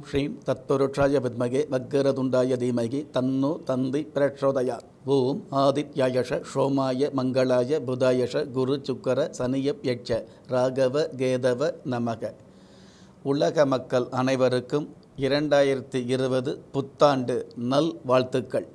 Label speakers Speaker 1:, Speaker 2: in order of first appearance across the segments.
Speaker 1: ஸ்ரீம் தத்புருஷாய வித்மகே வக்கரதுண்டாய தீமகி தன்னோ தந்தி பிரச்சோதயா ஓம் ஆதித்யாயஷ சோமாய மங்களாய புதாயஷ குரு சுக்கர சனியப் யட்ச ராகவ கேதவ நமக உலக மக்கள் அனைவருக்கும் இரண்டாயிரத்தி இருபது புத்தாண்டு நல் வாழ்த்துக்கள்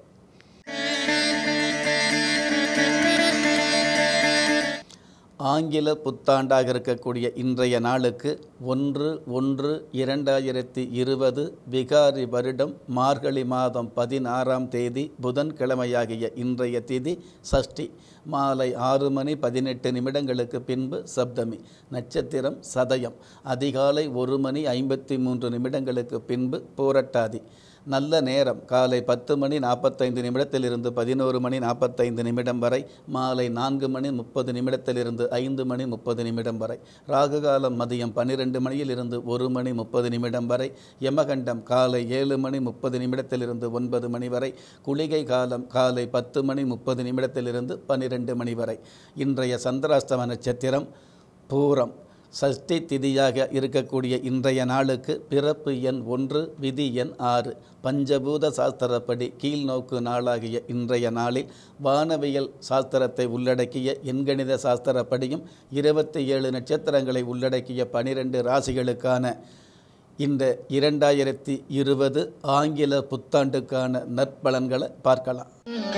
Speaker 1: ஆங்கில புத்தாண்டாக இருக்கக்கூடிய இன்றைய நாளுக்கு ஒன்று ஒன்று இரண்டாயிரத்தி இருபது விகாரி வருடம் மார்கழி மாதம் பதினாறாம் தேதி புதன்கிழமையாகிய இன்றைய திதி சஷ்டி மாலை ஆறு மணி பதினெட்டு நிமிடங்களுக்கு பின்பு சப்தமி நட்சத்திரம் சதயம் அதிகாலை ஒரு மணி ஐம்பத்தி மூன்று நிமிடங்களுக்கு பின்பு பூரட்டாதி நல்ல நேரம் காலை பத்து மணி நாற்பத்தைந்து நிமிடத்திலிருந்து பதினோரு மணி நாற்பத்தைந்து நிமிடம் வரை மாலை நான்கு மணி முப்பது நிமிடத்திலிருந்து ஐந்து மணி முப்பது நிமிடம் வரை ராகு காலம் மதியம் பன்னிரெண்டு மணியிலிருந்து ஒரு மணி முப்பது நிமிடம் வரை யமகண்டம் காலை ஏழு மணி முப்பது நிமிடத்திலிருந்து ஒன்பது மணி வரை குளிகை காலம் காலை பத்து மணி முப்பது நிமிடத்திலிருந்து பன்னிரெண்டு மணி வரை இன்றைய சந்திராஷ்டம நட்சத்திரம் பூரம் சஷ்டி திதியாக இருக்கக்கூடிய இன்றைய நாளுக்கு பிறப்பு எண் ஒன்று விதி எண் ஆறு பஞ்சபூத சாஸ்திரப்படி கீழ்நோக்கு நாளாகிய இன்றைய நாளில் வானவியல் சாஸ்திரத்தை உள்ளடக்கிய எண்கணித சாஸ்திரப்படியும் இருபத்தி ஏழு நட்சத்திரங்களை உள்ளடக்கிய பனிரெண்டு ராசிகளுக்கான இந்த இரண்டாயிரத்தி இருபது ஆங்கில புத்தாண்டுக்கான நற்பலன்களை பார்க்கலாம்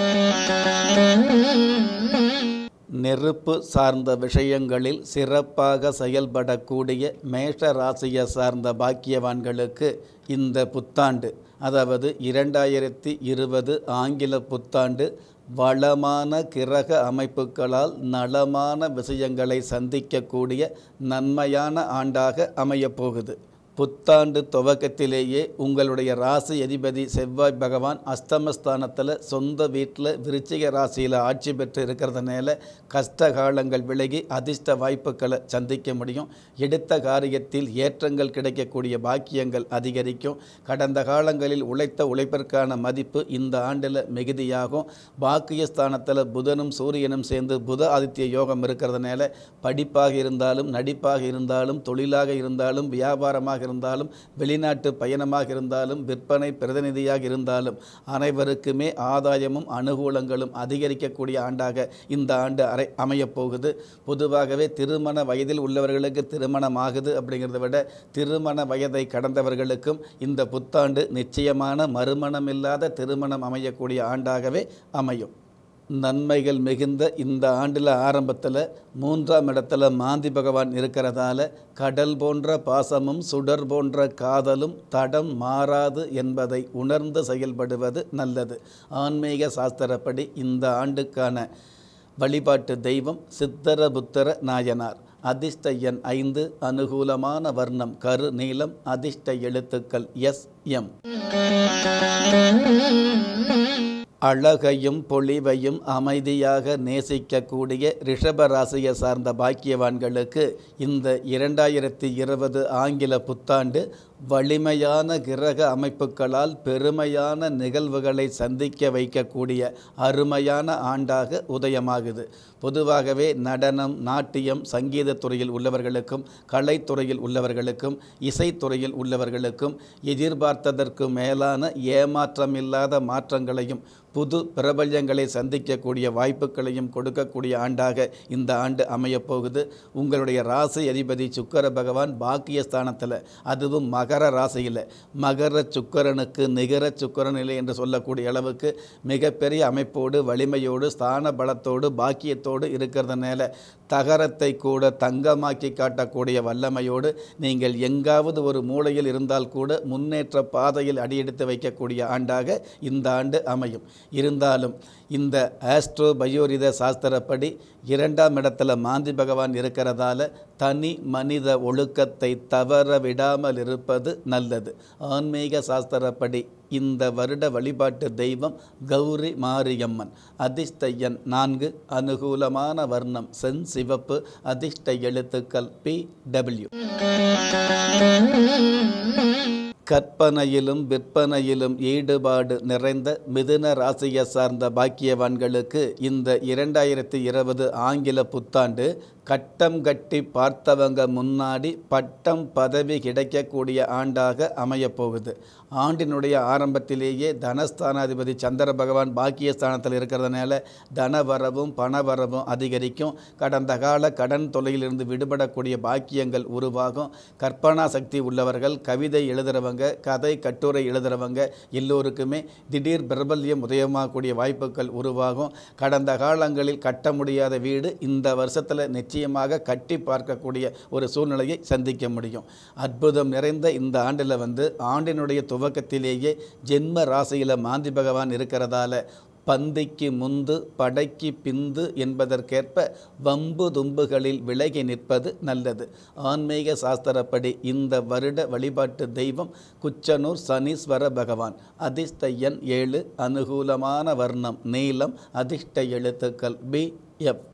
Speaker 1: நெருப்பு சார்ந்த விஷயங்களில் சிறப்பாக செயல்படக்கூடிய மேஷ ராசியை சார்ந்த பாக்கியவான்களுக்கு இந்த புத்தாண்டு அதாவது இரண்டாயிரத்தி இருபது ஆங்கில புத்தாண்டு வளமான கிரக அமைப்புகளால் நலமான விஷயங்களை சந்திக்கக்கூடிய நன்மையான ஆண்டாக அமையப்போகுது புத்தாண்டு துவக்கத்திலேயே உங்களுடைய ராசி அதிபதி செவ்வாய் பகவான் அஸ்தமஸ்தானத்தில் சொந்த வீட்டில் விருச்சிக ராசியில் ஆட்சி பெற்று இருக்கிறதுனால கஷ்ட காலங்கள் விலகி அதிர்ஷ்ட வாய்ப்புகளை சந்திக்க முடியும் எடுத்த காரியத்தில் ஏற்றங்கள் கிடைக்கக்கூடிய பாக்கியங்கள் அதிகரிக்கும் கடந்த காலங்களில் உழைத்த உழைப்பிற்கான மதிப்பு இந்த ஆண்டில் மிகுதியாகும் பாக்கியஸ்தானத்தில் புதனும் சூரியனும் சேர்ந்து புத ஆதித்ய யோகம் இருக்கிறதுனால படிப்பாக இருந்தாலும் நடிப்பாக இருந்தாலும் தொழிலாக இருந்தாலும் வியாபாரமாக இருந்தாலும் வெளிநாட்டு பயணமாக இருந்தாலும் விற்பனை பிரதிநிதியாக இருந்தாலும் அனைவருக்குமே ஆதாயமும் அனுகூலங்களும் அதிகரிக்கக்கூடிய ஆண்டாக இந்த ஆண்டு அரை அமையப் போகுது பொதுவாகவே திருமண வயதில் உள்ளவர்களுக்கு திருமணம் ஆகுது அப்படிங்கிறத விட திருமண வயதை கடந்தவர்களுக்கும் இந்த புத்தாண்டு நிச்சயமான மறுமணமில்லாத திருமணம் அமையக்கூடிய ஆண்டாகவே அமையும் நன்மைகள் மிகுந்த இந்த ஆண்டில் ஆரம்பத்தில் மூன்றாம் இடத்துல மாந்தி பகவான் இருக்கிறதால கடல் போன்ற பாசமும் சுடர் போன்ற காதலும் தடம் மாறாது என்பதை உணர்ந்து செயல்படுவது நல்லது ஆன்மீக சாஸ்திரப்படி இந்த ஆண்டுக்கான வழிபாட்டு தெய்வம் சித்தர புத்தர நாயனார் அதிர்ஷ்ட எண் ஐந்து அனுகூலமான வர்ணம் கரு நீளம் அதிர்ஷ்ட எழுத்துக்கள் எஸ் எம் அழகையும் பொலிவையும் அமைதியாக நேசிக்கக்கூடிய ரிஷபராசியை சார்ந்த பாக்கியவான்களுக்கு இந்த இரண்டாயிரத்தி இருபது ஆங்கில புத்தாண்டு வலிமையான கிரக அமைப்புகளால் பெருமையான நிகழ்வுகளை சந்திக்க வைக்கக்கூடிய அருமையான ஆண்டாக உதயமாகுது பொதுவாகவே நடனம் நாட்டியம் சங்கீதத் துறையில் உள்ளவர்களுக்கும் கலைத்துறையில் உள்ளவர்களுக்கும் இசைத்துறையில் உள்ளவர்களுக்கும் எதிர்பார்த்ததற்கு மேலான ஏமாற்றமில்லாத மாற்றங்களையும் புது பிரபல்யங்களை சந்திக்கக்கூடிய வாய்ப்புகளையும் கொடுக்கக்கூடிய ஆண்டாக இந்த ஆண்டு அமையப்போகுது உங்களுடைய ராசி அதிபதி சுக்கர பகவான் பாக்கியஸ்தானத்தில் அதுவும் மகர ராசியில் மகர சுக்கரனுக்கு நிகர சுக்கரன் நிலை என்று சொல்லக்கூடிய அளவுக்கு மிகப்பெரிய அமைப்போடு வலிமையோடு ஸ்தான பலத்தோடு பாக்கியத்தோடு இருக்கிறதுனால தகரத்தை கூட தங்கமாக்கி காட்டக்கூடிய வல்லமையோடு நீங்கள் எங்காவது ஒரு மூலையில் இருந்தால் கூட முன்னேற்ற பாதையில் அடியெடுத்து வைக்கக்கூடிய ஆண்டாக இந்த ஆண்டு அமையும் இருந்தாலும் இந்த ஆஸ்ட்ரோ பயோரித சாஸ்திரப்படி இரண்டாம் இடத்துல மாந்தி பகவான் இருக்கிறதால தனி மனித ஒழுக்கத்தை தவற விடாமல் இருப்பது நல்லது ஆன்மீக சாஸ்திரப்படி இந்த வருட வழிபாட்டு தெய்வம் கௌரி மாரியம்மன் அதிர்ஷ்ட எண் நான்கு அனுகூலமான வர்ணம் சென் சிவப்பு அதிர்ஷ்ட எழுத்துக்கள் பி டபிள்யூ கற்பனையிலும் விற்பனையிலும் ஈடுபாடு நிறைந்த மிதுன ராசியை சார்ந்த பாக்கியவான்களுக்கு இந்த இரண்டாயிரத்தி இருபது ஆங்கில புத்தாண்டு கட்டம் கட்டி பார்த்தவங்க முன்னாடி பட்டம் பதவி கிடைக்கக்கூடிய ஆண்டாக அமையப்போகுது ஆண்டினுடைய ஆரம்பத்திலேயே தனஸ்தானாதிபதி சந்திர பகவான் பாக்கியஸ்தானத்தில் இருக்கிறதுனால தனவரவும் பணவரவும் அதிகரிக்கும் கடந்த கால கடன் தொல்லையிலிருந்து விடுபடக்கூடிய பாக்கியங்கள் உருவாகும் கற்பனா சக்தி உள்ளவர்கள் கவிதை எழுதுகிறவங்க கதை கட்டுரை எழுதுகிறவங்க எல்லோருக்குமே திடீர் பிரபல்யம் உதயமாகக்கூடிய வாய்ப்புகள் உருவாகும் கடந்த காலங்களில் கட்ட முடியாத வீடு இந்த வருஷத்தில் நிச்சயமாக கட்டி பார்க்கக்கூடிய ஒரு சூழ்நிலையை சந்திக்க முடியும் அற்புதம் நிறைந்த இந்த ஆண்டில் வந்து ஆண்டினுடைய துவக்கத்திலேயே ஜென்ம ராசியில் மாந்தி பகவான் இருக்கிறதால பந்திக்கு முந்து படைக்கு பிந்து என்பதற்கேற்ப வம்பு தும்புகளில் விலகி நிற்பது நல்லது ஆன்மீக சாஸ்திரப்படி இந்த வருட வழிபாட்டு தெய்வம் குச்சனூர் சனீஸ்வர பகவான் அதிர்ஷ்ட எண் ஏழு அனுகூலமான வர்ணம் நீலம் அதிர்ஷ்ட எழுத்துக்கள் பி எஃப்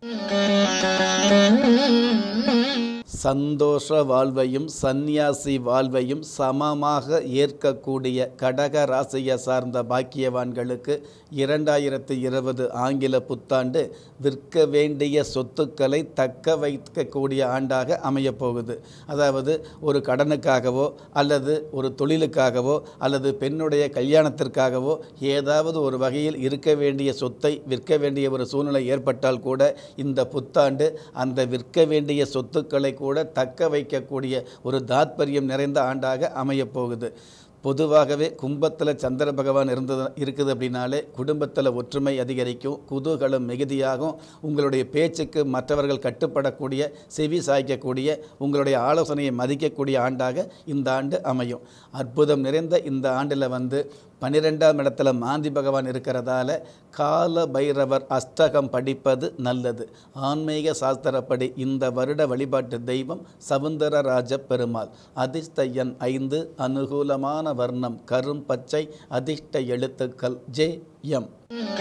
Speaker 1: சந்தோஷ வாழ்வையும் சந்நியாசி வாழ்வையும் சமமாக ஏற்கக்கூடிய கடக ராசியை சார்ந்த பாக்கியவான்களுக்கு இரண்டாயிரத்து இருபது ஆங்கில புத்தாண்டு விற்க வேண்டிய சொத்துக்களை தக்க வைக்கக்கூடிய ஆண்டாக அமையப்போகுது அதாவது ஒரு கடனுக்காகவோ அல்லது ஒரு தொழிலுக்காகவோ அல்லது பெண்ணுடைய கல்யாணத்திற்காகவோ ஏதாவது ஒரு வகையில் இருக்க வேண்டிய சொத்தை விற்க வேண்டிய ஒரு சூழ்நிலை ஏற்பட்டால் கூட இந்த புத்தாண்டு அந்த விற்க வேண்டிய சொத்துக்களை கூட தக்க வைக்கக்கூடிய ஒரு தாத்பரியம் நிறைந்த ஆண்டாக அமையப்போகுது பொதுவாகவே கும்பத்தில் சந்திர பகவான் இருந்தது இருக்குது அப்படின்னாலே குடும்பத்தில் ஒற்றுமை அதிகரிக்கும் குதூகலம் மிகுதியாகும் உங்களுடைய பேச்சுக்கு மற்றவர்கள் கட்டுப்படக்கூடிய செவி சாய்க்கக்கூடிய உங்களுடைய ஆலோசனையை மதிக்கக்கூடிய ஆண்டாக இந்த ஆண்டு அமையும் அற்புதம் நிறைந்த இந்த ஆண்டில் வந்து பன்னிரெண்டாம் இடத்துல மாந்தி பகவான் இருக்கிறதால கால பைரவர் அஷ்டகம் படிப்பது நல்லது ஆன்மீக சாஸ்திரப்படி இந்த வருட வழிபாட்டு தெய்வம் சவுந்தரராஜ பெருமாள் அதிர்ஷ்ட எண் ஐந்து அனுகூலமான வர்ணம் கரும் பச்சை அதிர்ஷ்ட எழுத்துக்கள் ஜே எம்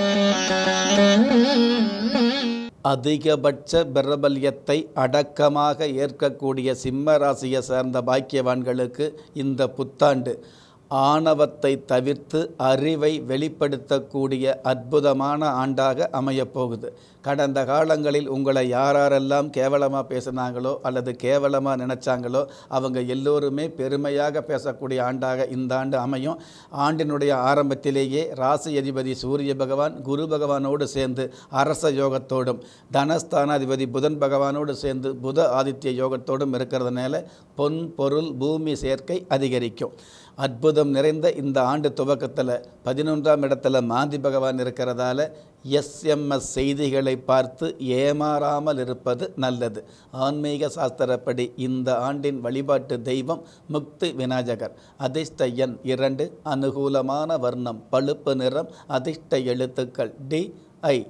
Speaker 1: அதிகபட்ச பிரபல்யத்தை அடக்கமாக ஏற்கக்கூடிய சிம்ம ராசியை சேர்ந்த பாக்கியவான்களுக்கு இந்த புத்தாண்டு ஆணவத்தை தவிர்த்து அறிவை வெளிப்படுத்தக்கூடிய அற்புதமான ஆண்டாக அமையப்போகுது கடந்த காலங்களில் உங்களை யாரெல்லாம் கேவலமாக பேசினாங்களோ அல்லது கேவலமாக நினச்சாங்களோ அவங்க எல்லோருமே பெருமையாக பேசக்கூடிய ஆண்டாக இந்த ஆண்டு அமையும் ஆண்டினுடைய ஆரம்பத்திலேயே ராசி அதிபதி சூரிய பகவான் குரு பகவானோடு சேர்ந்து அரச யோகத்தோடும் தனஸ்தானாதிபதி புதன் பகவானோடு சேர்ந்து புத ஆதித்ய யோகத்தோடும் இருக்கிறதுனால பொன் பொருள் பூமி சேர்க்கை அதிகரிக்கும் அற்புதம் நிறைந்த இந்த ஆண்டு துவக்கத்தில் பதினொன்றாம் இடத்துல மாந்தி பகவான் இருக்கிறதால எஸ்எம்எஸ் செய்திகளை பார்த்து ஏமாறாமல் இருப்பது நல்லது ஆன்மீக சாஸ்திரப்படி இந்த ஆண்டின் வழிபாட்டு தெய்வம் முக்தி விநாயகர் அதிர்ஷ்ட எண் இரண்டு அனுகூலமான வர்ணம் பழுப்பு நிறம் அதிர்ஷ்ட எழுத்துக்கள் டி ஐ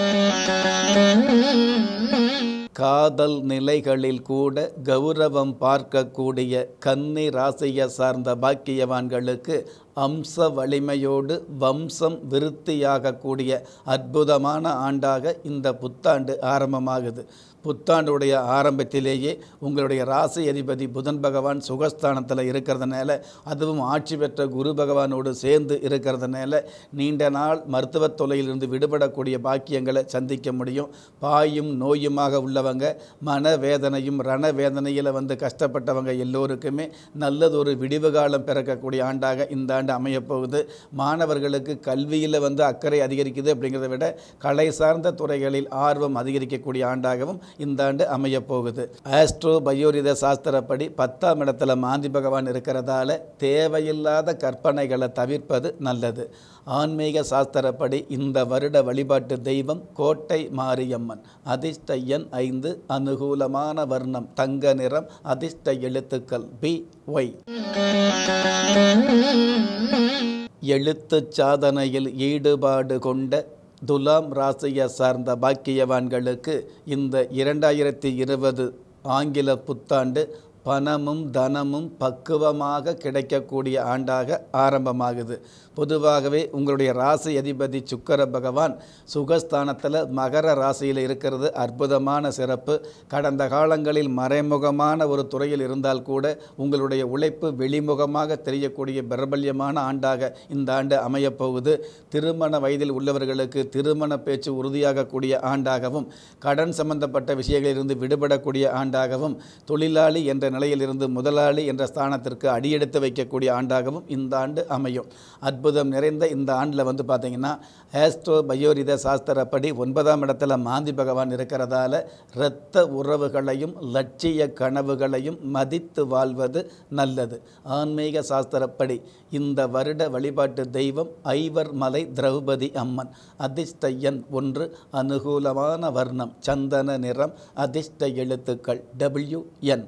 Speaker 1: காதல் நிலைகளில் கூட கௌரவம் பார்க்கக்கூடிய கன்னி ராசியை சார்ந்த பாக்கியவான்களுக்கு அம்ச வலிமையோடு வம்சம் விருத்தியாகக்கூடிய அற்புதமான ஆண்டாக இந்த புத்தாண்டு ஆரம்பமாகுது புத்தாண்டுடைய ஆரம்பத்திலேயே உங்களுடைய ராசி அதிபதி புதன் பகவான் சுகஸ்தானத்தில் இருக்கிறதுனால அதுவும் ஆட்சி பெற்ற குரு பகவானோடு சேர்ந்து இருக்கிறதுனால நீண்ட நாள் மருத்துவத் தொல்லையிலிருந்து விடுபடக்கூடிய பாக்கியங்களை சந்திக்க முடியும் பாயும் நோயுமாக உள்ளவங்க மனவேதனையும் ரணவேதனையில் வந்து கஷ்டப்பட்டவங்க எல்லோருக்குமே நல்லதொரு விடிவு காலம் பிறக்கக்கூடிய ஆண்டாக இந்த ஆண்டு அமையப்போகுது மாணவர்களுக்கு கல்வியில் வந்து அக்கறை அதிகரிக்குது அப்படிங்கிறத விட கலை சார்ந்த துறைகளில் ஆர்வம் அதிகரிக்கக்கூடிய ஆண்டாகவும் இந்த ஆண்டு அமையப்போகுது ஆஸ்ட்ரோ பயோரித சாஸ்திரப்படி பத்தாம் இடத்துல மாந்தி பகவான் இருக்கிறதால தேவையில்லாத கற்பனைகளை தவிர்ப்பது நல்லது ஆன்மீக சாஸ்திரப்படி இந்த வருட வழிபாட்டு தெய்வம் கோட்டை மாரியம்மன் அதிர்ஷ்ட எண் ஐந்து அனுகூலமான வர்ணம் தங்க நிறம் அதிர்ஷ்ட எழுத்துக்கள் பி ஒய் எழுத்துச் சாதனையில் ஈடுபாடு கொண்ட துலாம் ராசியை சார்ந்த பாக்கியவான்களுக்கு இந்த இரண்டாயிரத்தி இருபது ஆங்கில புத்தாண்டு பணமும் தனமும் பக்குவமாக கிடைக்கக்கூடிய ஆண்டாக ஆரம்பமாகுது பொதுவாகவே உங்களுடைய ராசி அதிபதி சுக்கர பகவான் சுகஸ்தானத்தில் மகர ராசியில் இருக்கிறது அற்புதமான சிறப்பு கடந்த காலங்களில் மறைமுகமான ஒரு துறையில் இருந்தால் கூட உங்களுடைய உழைப்பு வெளிமுகமாக தெரியக்கூடிய பிரபல்யமான ஆண்டாக இந்த ஆண்டு அமையப் போகுது திருமண வயதில் உள்ளவர்களுக்கு திருமண பேச்சு உறுதியாகக்கூடிய ஆண்டாகவும் கடன் சம்பந்தப்பட்ட விஷயங்களிலிருந்து விடுபடக்கூடிய ஆண்டாகவும் தொழிலாளி என்ற நிலையிலிருந்து முதலாளி என்ற ஸ்தானத்திற்கு அடியெடுத்து வைக்கக்கூடிய ஆண்டாகவும் இந்த ஆண்டு அமையும் அற்புதம் நிறைந்த இந்த ஆண்டில் வந்து பார்த்தீங்கன்னா ஆஸ்ட்ரோ பயோரித சாஸ்திரப்படி ஒன்பதாம் இடத்துல மாந்தி பகவான் இருக்கிறதால இரத்த உறவுகளையும் லட்சிய கனவுகளையும் மதித்து வாழ்வது நல்லது ஆன்மீக சாஸ்திரப்படி இந்த வருட வழிபாட்டு தெய்வம் ஐவர் மலை திரௌபதி அம்மன் அதிர்ஷ்ட எண் ஒன்று அனுகூலமான வர்ணம் சந்தன நிறம் அதிர்ஷ்ட எழுத்துக்கள் டபிள்யூ என்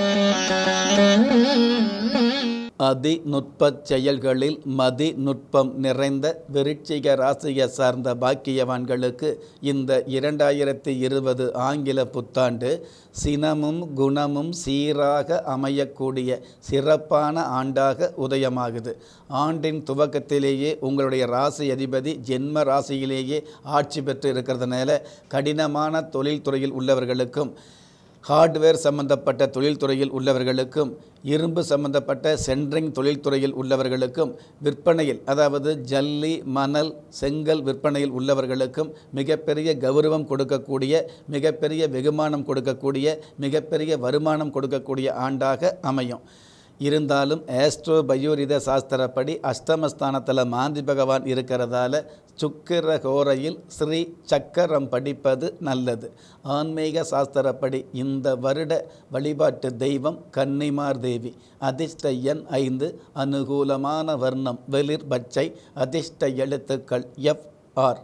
Speaker 1: அதிநுட்பச் செயல்களில் மதிநுட்பம் நிறைந்த விருட்சிக ராசியை சார்ந்த பாக்கியவான்களுக்கு இந்த இரண்டாயிரத்தி இருபது ஆங்கில புத்தாண்டு சினமும் குணமும் சீராக அமையக்கூடிய சிறப்பான ஆண்டாக உதயமாகுது ஆண்டின் துவக்கத்திலேயே உங்களுடைய ராசி அதிபதி ஜென்ம ராசியிலேயே ஆட்சி பெற்று இருக்கிறதுனால கடினமான தொழில்துறையில் உள்ளவர்களுக்கும் ஹார்ட்வேர் சம்பந்தப்பட்ட தொழில்துறையில் உள்ளவர்களுக்கும் இரும்பு சம்பந்தப்பட்ட சென்ட்ரிங் தொழில்துறையில் உள்ளவர்களுக்கும் விற்பனையில் அதாவது ஜல்லி மணல் செங்கல் விற்பனையில் உள்ளவர்களுக்கும் மிகப்பெரிய கௌரவம் கொடுக்கக்கூடிய மிகப்பெரிய வெகுமானம் கொடுக்கக்கூடிய மிகப்பெரிய வருமானம் கொடுக்கக்கூடிய ஆண்டாக அமையும் இருந்தாலும் ஆஸ்ட்ரோ பயோரித சாஸ்திரப்படி அஷ்டமஸ்தானத்தில் மாந்தி பகவான் இருக்கிறதால சுக்கிர கோரையில் ஸ்ரீ சக்கரம் படிப்பது நல்லது ஆன்மீக சாஸ்திரப்படி இந்த வருட வழிபாட்டு தெய்வம் கன்னிமார் தேவி அதிர்ஷ்ட எண் ஐந்து அனுகூலமான வர்ணம் வெளிர் பச்சை அதிர்ஷ்ட எழுத்துக்கள் எஃப் ஆர்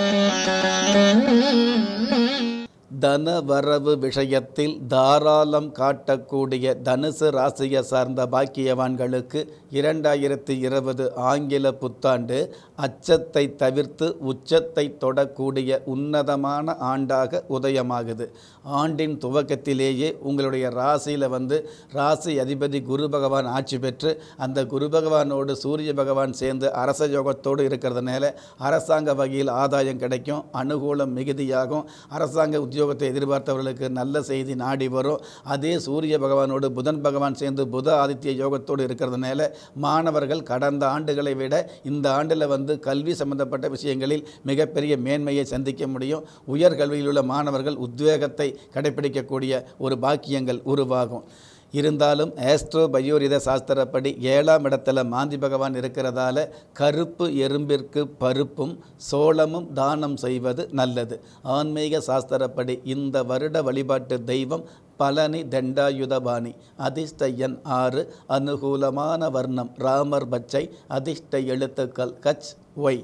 Speaker 1: தன வரவு விஷயத்தில் தாராளம் காட்டக்கூடிய தனுசு ராசியை சார்ந்த பாக்கியவான்களுக்கு இரண்டாயிரத்தி இருபது ஆங்கில புத்தாண்டு அச்சத்தை தவிர்த்து உச்சத்தை தொடக்கூடிய உன்னதமான ஆண்டாக உதயமாகுது ஆண்டின் துவக்கத்திலேயே உங்களுடைய ராசியில் வந்து ராசி அதிபதி குரு பகவான் ஆட்சி பெற்று அந்த குரு பகவானோடு சூரிய பகவான் சேர்ந்து அரச யோகத்தோடு இருக்கிறதுனால அரசாங்க வகையில் ஆதாயம் கிடைக்கும் அனுகூலம் மிகுதியாகும் அரசாங்க உத்தியோகத்தை எதிர்பார்த்தவர்களுக்கு நல்ல செய்தி நாடி வரும் அதே சூரிய பகவானோடு புதன் பகவான் சேர்ந்து புத ஆதித்ய யோகத்தோடு இருக்கிறதுனால மாணவர்கள் கடந்த ஆண்டுகளை விட இந்த ஆண்டில் வந்து கல்வி சம்பந்தப்பட்ட விஷயங்களில் மிகப்பெரிய மேன்மையை சந்திக்க முடியும் உயர்கல்வியில் உள்ள மாணவர்கள் உத்வேகத்தை கடைபிடிக்கக்கூடிய ஒரு பாக்கியங்கள் உருவாகும் இருந்தாலும் ஆஸ்ட்ரோ பயோரித சாஸ்திரப்படி ஏழாம் இடத்துல மாந்தி பகவான் இருக்கிறதால கருப்பு எறும்பிற்கு பருப்பும் சோளமும் தானம் செய்வது நல்லது ஆன்மீக சாஸ்திரப்படி இந்த வருட வழிபாட்டு தெய்வம் பழனி தண்டாயுதபாணி அதிர்ஷ்ட எண் ஆறு அனுகூலமான வர்ணம் ராமர் பச்சை அதிர்ஷ்ட எழுத்துக்கள் கச் ஒய்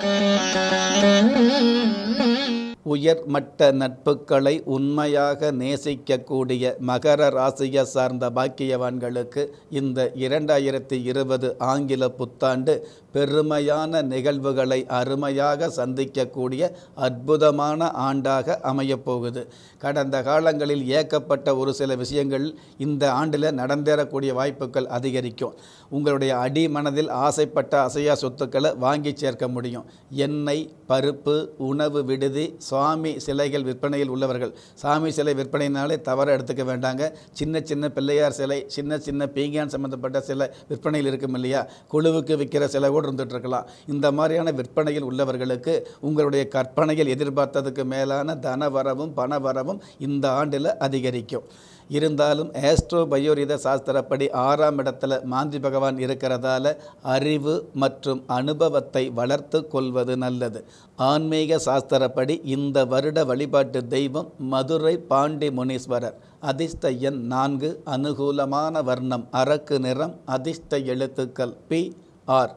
Speaker 1: உயர் மட்ட நட்புகளை உண்மையாக நேசிக்கக்கூடிய மகர ராசியை சார்ந்த பாக்கியவான்களுக்கு இந்த இரண்டாயிரத்தி இருபது ஆங்கில புத்தாண்டு பெருமையான நிகழ்வுகளை அருமையாக சந்திக்கக்கூடிய அற்புதமான ஆண்டாக அமையப்போகுது கடந்த காலங்களில் ஏக்கப்பட்ட ஒரு சில விஷயங்கள் இந்த ஆண்டில் நடந்தேறக்கூடிய வாய்ப்புகள் அதிகரிக்கும் உங்களுடைய அடி மனதில் ஆசைப்பட்ட அசையா சொத்துக்களை வாங்கி சேர்க்க முடியும் எண்ணெய் பருப்பு உணவு விடுதி சுவாமி சிலைகள் விற்பனையில் உள்ளவர்கள் சாமி சிலை விற்பனையினாலே தவற எடுத்துக்க வேண்டாங்க சின்ன சின்ன பிள்ளையார் சிலை சின்ன சின்ன பீங்கான் சம்மந்தப்பட்ட சிலை விற்பனையில் இருக்கும் இல்லையா குழுவுக்கு விற்கிற சிலை கூட இருந்துட்டு இருக்கலாம் இந்த மாதிரியான விற்பனையில் உள்ளவர்களுக்கு உங்களுடைய கற்பனையில் எதிர்பார்த்ததுக்கு மேலான தன வரவும் பண வரவும் இந்த ஆண்டில் அதிகரிக்கும் இருந்தாலும் ஆஸ்ட்ரோ பயோரித சாஸ்திரப்படி ஆறாம் இடத்துல மாந்தி பகவான் இருக்கிறதால அறிவு மற்றும் அனுபவத்தை வளர்த்து கொள்வது நல்லது ஆன்மீக சாஸ்திரப்படி இந்த வருட வழிபாட்டு தெய்வம் மதுரை பாண்டி முனீஸ்வரர் அதிர்ஷ்ட எண் நான்கு அனுகூலமான வர்ணம் அரக்கு நிறம் அதிர்ஷ்ட எழுத்துக்கள் பி ஆர்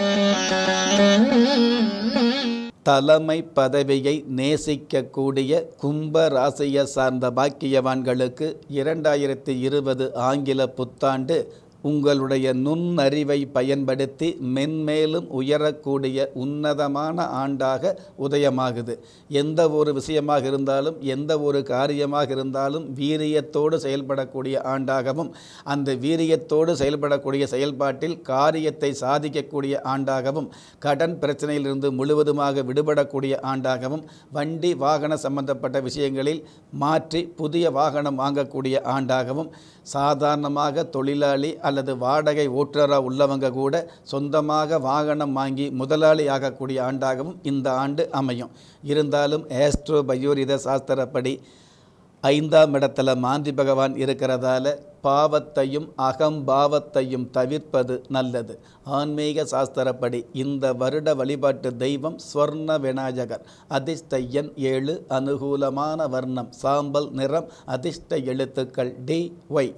Speaker 1: தலைமை பதவியை நேசிக்கக்கூடிய கும்ப ராசியை சார்ந்த பாக்கியவான்களுக்கு இரண்டாயிரத்தி இருபது ஆங்கில புத்தாண்டு உங்களுடைய நுண்ணறிவை பயன்படுத்தி மென்மேலும் உயரக்கூடிய உன்னதமான ஆண்டாக உதயமாகுது எந்த ஒரு விஷயமாக இருந்தாலும் எந்த ஒரு காரியமாக இருந்தாலும் வீரியத்தோடு செயல்படக்கூடிய ஆண்டாகவும் அந்த வீரியத்தோடு செயல்படக்கூடிய செயல்பாட்டில் காரியத்தை சாதிக்கக்கூடிய ஆண்டாகவும் கடன் பிரச்சனையிலிருந்து முழுவதுமாக விடுபடக்கூடிய ஆண்டாகவும் வண்டி வாகன சம்பந்தப்பட்ட விஷயங்களில் மாற்றி புதிய வாகனம் வாங்கக்கூடிய ஆண்டாகவும் சாதாரணமாக தொழிலாளி அல்லது வாடகை ஓட்டுநராக உள்ளவங்க கூட சொந்தமாக வாகனம் வாங்கி முதலாளி ஆகக்கூடிய ஆண்டாகவும் இந்த ஆண்டு அமையும் இருந்தாலும் ஆஸ்ட்ரோ பயோரித சாஸ்திரப்படி ஐந்தாம் இடத்துல மாந்தி பகவான் இருக்கிறதால பாவத்தையும் அகம்பாவத்தையும் தவிர்ப்பது நல்லது ஆன்மீக சாஸ்திரப்படி இந்த வருட வழிபாட்டு தெய்வம் ஸ்வர்ண விநாயகர் அதிர்ஷ்ட எண் ஏழு அனுகூலமான வர்ணம் சாம்பல் நிறம் அதிர்ஷ்ட எழுத்துக்கள் டி ஒய்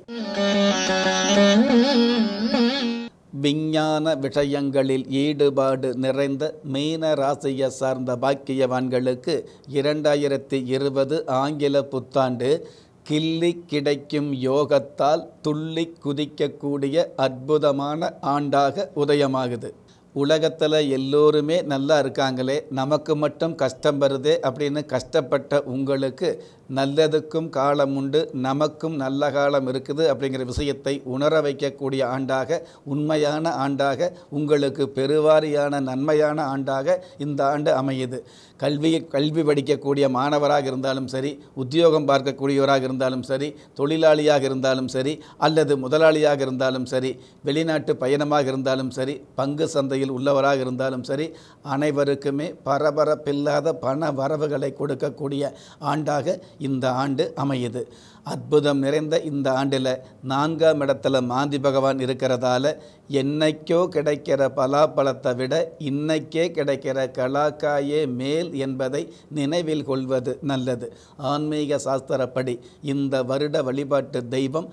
Speaker 1: விஞ்ஞான விஷயங்களில் ஈடுபாடு நிறைந்த மீன ராசியை சார்ந்த பாக்கியவான்களுக்கு இரண்டாயிரத்தி இருபது ஆங்கில புத்தாண்டு கிள்ளி கிடைக்கும் யோகத்தால் துள்ளி குதிக்கக்கூடிய அற்புதமான ஆண்டாக உதயமாகுது உலகத்தில் எல்லோருமே நல்லா இருக்காங்களே நமக்கு மட்டும் கஷ்டம் வருதே அப்படின்னு கஷ்டப்பட்ட உங்களுக்கு நல்லதுக்கும் காலம் உண்டு நமக்கும் நல்ல காலம் இருக்குது அப்படிங்கிற விஷயத்தை உணர வைக்கக்கூடிய ஆண்டாக உண்மையான ஆண்டாக உங்களுக்கு பெருவாரியான நன்மையான ஆண்டாக இந்த ஆண்டு அமையுது கல்வி கல்வி படிக்கக்கூடிய மாணவராக இருந்தாலும் சரி உத்தியோகம் பார்க்கக்கூடியவராக இருந்தாலும் சரி தொழிலாளியாக இருந்தாலும் சரி அல்லது முதலாளியாக இருந்தாலும் சரி வெளிநாட்டு பயணமாக இருந்தாலும் சரி பங்கு சந்தையில் உள்ளவராக இருந்தாலும் சரி அனைவருக்குமே பரபரப்பில்லாத பண வரவுகளை கொடுக்கக்கூடிய ஆண்டாக இந்த ஆண்டு அமையுது அற்புதம் நிறைந்த இந்த ஆண்டில் நான்காம் இடத்துல மாந்தி பகவான் இருக்கிறதால என்னைக்கோ கிடைக்கிற பலாப்பழத்தை விட இன்னைக்கே கிடைக்கிற கலாக்காயே மேல் என்பதை நினைவில் கொள்வது நல்லது ஆன்மீக சாஸ்திரப்படி இந்த வருட வழிபாட்டு தெய்வம்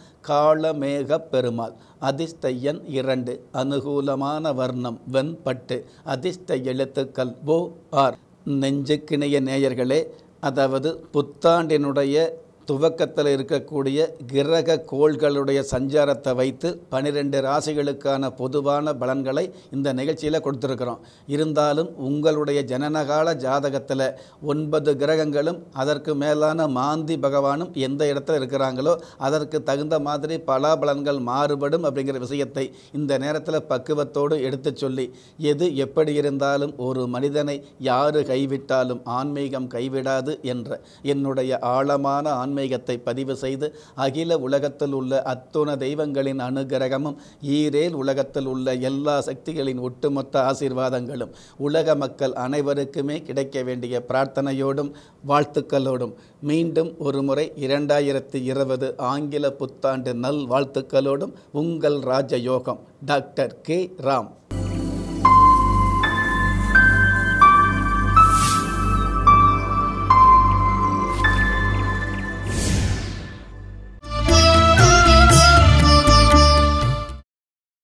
Speaker 1: காளமேக பெருமாள் அதிர்ஷ்ட எண் இரண்டு அனுகூலமான வர்ணம் வெண்பட்டு அதிர்ஷ்ட எழுத்துக்கள் ஓ ஆர் நெஞ்சுக்கிணைய நேயர்களே அதாவது புத்தாண்டினுடைய துவக்கத்தில் இருக்கக்கூடிய கிரக கோள்களுடைய சஞ்சாரத்தை வைத்து பனிரெண்டு ராசிகளுக்கான பொதுவான பலன்களை இந்த நிகழ்ச்சியில் கொடுத்துருக்குறோம் இருந்தாலும் உங்களுடைய ஜனனகால ஜாதகத்தில் ஒன்பது கிரகங்களும் அதற்கு மேலான மாந்தி பகவானும் எந்த இடத்துல இருக்கிறாங்களோ அதற்கு தகுந்த மாதிரி பலாபலன்கள் மாறுபடும் அப்படிங்கிற விஷயத்தை இந்த நேரத்தில் பக்குவத்தோடு எடுத்துச் சொல்லி எது எப்படி இருந்தாலும் ஒரு மனிதனை யாரு கைவிட்டாலும் ஆன்மீகம் கைவிடாது என்ற என்னுடைய ஆழமான ஆன்மீக ஆன்மீகத்தை பதிவு செய்து அகில உலகத்தில் உள்ள அத்துண தெய்வங்களின் அனுகிரகமும் ஈரேல் உலகத்தில் உள்ள எல்லா சக்திகளின் ஒட்டுமொத்த ஆசீர்வாதங்களும் உலக மக்கள் அனைவருக்குமே கிடைக்க வேண்டிய பிரார்த்தனையோடும் வாழ்த்துக்களோடும் மீண்டும் ஒரு முறை இரண்டாயிரத்தி இருபது ஆங்கில புத்தாண்டு நல் வாழ்த்துக்களோடும் உங்கள் ராஜயோகம் டாக்டர் கே ராம்